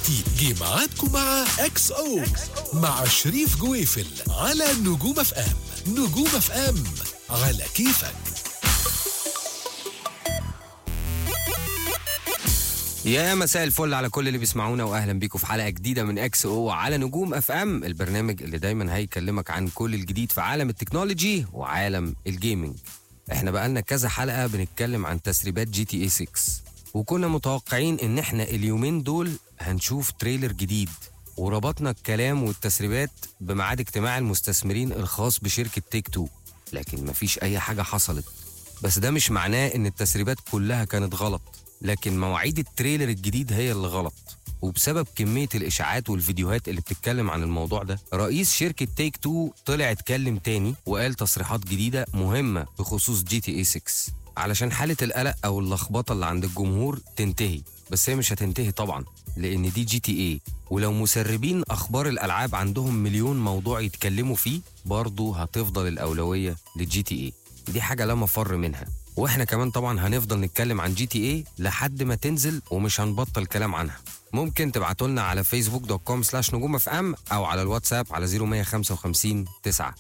دلوقتي جه ميعادكم مع اكس او مع شريف جويفل على نجوم اف ام نجوم اف ام على كيفك يا مساء الفل على كل اللي بيسمعونا واهلا بيكم في حلقه جديده من اكس او على نجوم اف ام البرنامج اللي دايما هيكلمك عن كل الجديد في عالم التكنولوجي وعالم الجيمنج احنا بقالنا كذا حلقه بنتكلم عن تسريبات جي تي اي 6 وكنا متوقعين ان احنا اليومين دول هنشوف تريلر جديد وربطنا الكلام والتسريبات بميعاد اجتماع المستثمرين الخاص بشركه تيك تو لكن مفيش اي حاجه حصلت بس ده مش معناه ان التسريبات كلها كانت غلط لكن مواعيد التريلر الجديد هي اللي غلط وبسبب كمية الإشاعات والفيديوهات اللي بتتكلم عن الموضوع ده رئيس شركة تيك تو طلع اتكلم تاني وقال تصريحات جديدة مهمة بخصوص جي تي اي 6 علشان حالة القلق أو اللخبطة اللي عند الجمهور تنتهي بس هي مش هتنتهي طبعا لأن دي جي تي اي ولو مسربين أخبار الألعاب عندهم مليون موضوع يتكلموا فيه برضه هتفضل الأولوية للجي تي اي دي حاجة لا مفر منها واحنا كمان طبعا هنفضل نتكلم عن جي تي اي لحد ما تنزل ومش هنبطل كلام عنها ممكن تبعتوا لنا على فيسبوك دوت كوم سلاش نجوم اف ام او على الواتساب على 0155 9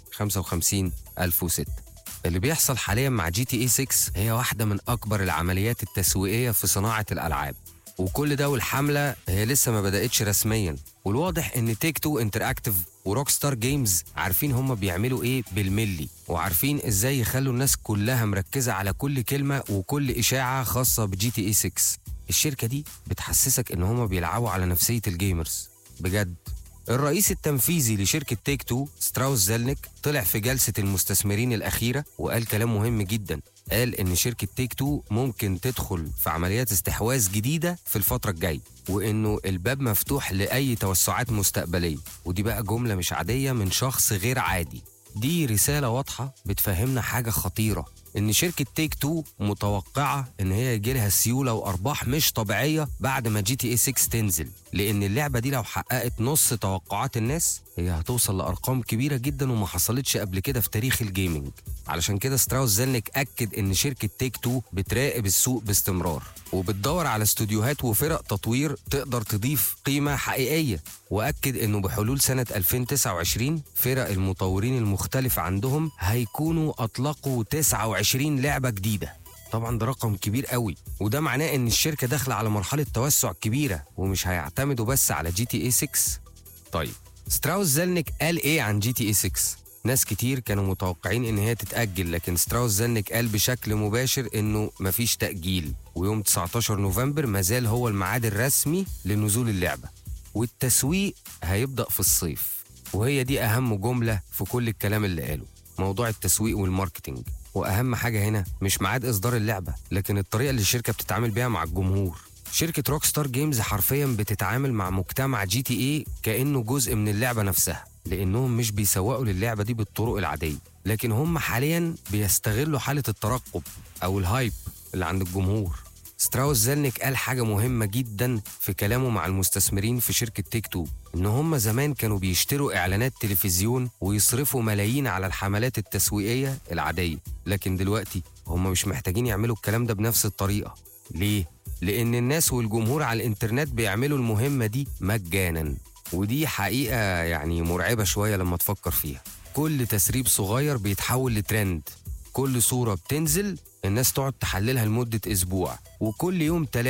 55 1006 اللي بيحصل حاليا مع جي تي اي 6 هي واحده من اكبر العمليات التسويقيه في صناعه الالعاب وكل ده والحمله هي لسه ما بداتش رسميا والواضح ان تيك تو انتراكتيف وروك ستار جيمز عارفين هم بيعملوا ايه بالملي وعارفين ازاي يخلوا الناس كلها مركزه على كل كلمه وكل اشاعه خاصه بجي تي اي 6 الشركه دي بتحسسك ان هم بيلعبوا على نفسيه الجيمرز بجد الرئيس التنفيذي لشركة تيك تو ستراوس زيلنيك طلع في جلسة المستثمرين الأخيرة وقال كلام مهم جدا قال إن شركة تيك تو ممكن تدخل في عمليات استحواذ جديدة في الفترة الجاية وإنه الباب مفتوح لأي توسعات مستقبلية ودي بقى جملة مش عادية من شخص غير عادي دي رسالة واضحة بتفهمنا حاجة خطيرة إن شركة تيك تو متوقعة إن هي يجيلها سيولة وأرباح مش طبيعية بعد ما جي تي اي 6 تنزل لأن اللعبة دي لو حققت نص توقعات الناس هي هتوصل لأرقام كبيرة جدا وما حصلتش قبل كده في تاريخ الجيمنج علشان كده ستراوس زيلنيك أكد إن شركة تيك تو بتراقب السوق باستمرار وبتدور على استوديوهات وفرق تطوير تقدر تضيف قيمة حقيقية وأكد إنه بحلول سنة 2029 فرق المطورين المختلفة عندهم هيكونوا أطلقوا 29 لعبة جديدة طبعا ده رقم كبير قوي وده معناه ان الشركه داخله على مرحله توسع كبيره ومش هيعتمدوا بس على جي تي اي 6 طيب ستراوس زلنك قال ايه عن جي تي اي 6 ناس كتير كانوا متوقعين ان هي تتاجل لكن ستراوس زلنك قال بشكل مباشر انه مفيش تاجيل ويوم 19 نوفمبر مازال هو الميعاد الرسمي لنزول اللعبه والتسويق هيبدا في الصيف وهي دي اهم جمله في كل الكلام اللي قاله موضوع التسويق والماركتينج واهم حاجه هنا مش ميعاد اصدار اللعبه لكن الطريقه اللي الشركه بتتعامل بيها مع الجمهور شركه روك ستار جيمز حرفيا بتتعامل مع مجتمع جي تي اي كانه جزء من اللعبه نفسها لانهم مش بيسوقوا للعبه دي بالطرق العاديه لكن هم حاليا بيستغلوا حاله الترقب او الهايب اللي عند الجمهور ستراوس زلنك قال حاجة مهمة جدا في كلامه مع المستثمرين في شركة تيك تو إن هم زمان كانوا بيشتروا إعلانات تلفزيون ويصرفوا ملايين على الحملات التسويقية العادية لكن دلوقتي هم مش محتاجين يعملوا الكلام ده بنفس الطريقة ليه؟ لأن الناس والجمهور على الإنترنت بيعملوا المهمة دي مجانا ودي حقيقة يعني مرعبة شوية لما تفكر فيها كل تسريب صغير بيتحول لترند كل صورة بتنزل الناس تقعد تحللها لمدة أسبوع وكل يوم تلاقي